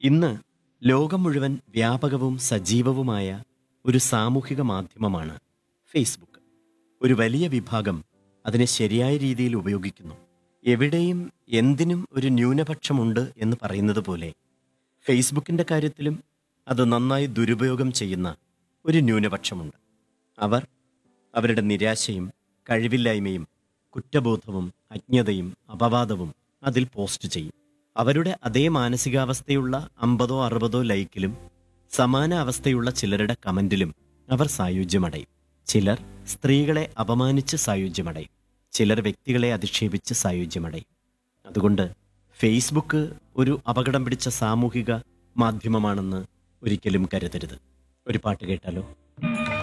ഇന്ന് ലോകം മുഴുവൻ വ്യാപകവും സജീവവുമായ ഒരു സാമൂഹിക മാധ്യമമാണ് ഫേസ്ബുക്ക് ഒരു വലിയ വിഭാഗം അതിനെ ശരിയായ രീതിയിൽ ഉപയോഗിക്കുന്നു എവിടെയും എന്തിനും ഒരു ന്യൂനപക്ഷമുണ്ട് എന്ന് പറയുന്നത് പോലെ ഫേസ്ബുക്കിൻ്റെ കാര്യത്തിലും അത് നന്നായി ദുരുപയോഗം ചെയ്യുന്ന ഒരു ന്യൂനപക്ഷമുണ്ട് അവർ അവരുടെ നിരാശയും കഴിവില്ലായ്മയും കുറ്റബോധവും അജ്ഞതയും അപവാദവും അതിൽ പോസ്റ്റ് ചെയ്യും അവരുടെ അതേ മാനസികാവസ്ഥയുള്ള അമ്പതോ അറുപതോ ലൈക്കിലും സമാന അവസ്ഥയുള്ള ചിലരുടെ കമന്റിലും അവർ സായുജ്യമടയും ചിലർ സ്ത്രീകളെ അപമാനിച്ച് സായുജ്യമടയും ചിലർ വ്യക്തികളെ അധിക്ഷേപിച്ച് സായുജ്യമടയും അതുകൊണ്ട് ഫേസ്ബുക്ക് ഒരു അപകടം പിടിച്ച സാമൂഹിക മാധ്യമമാണെന്ന് ഒരിക്കലും കരുതരുത് ഒരു പാട്ട് കേട്ടാലോ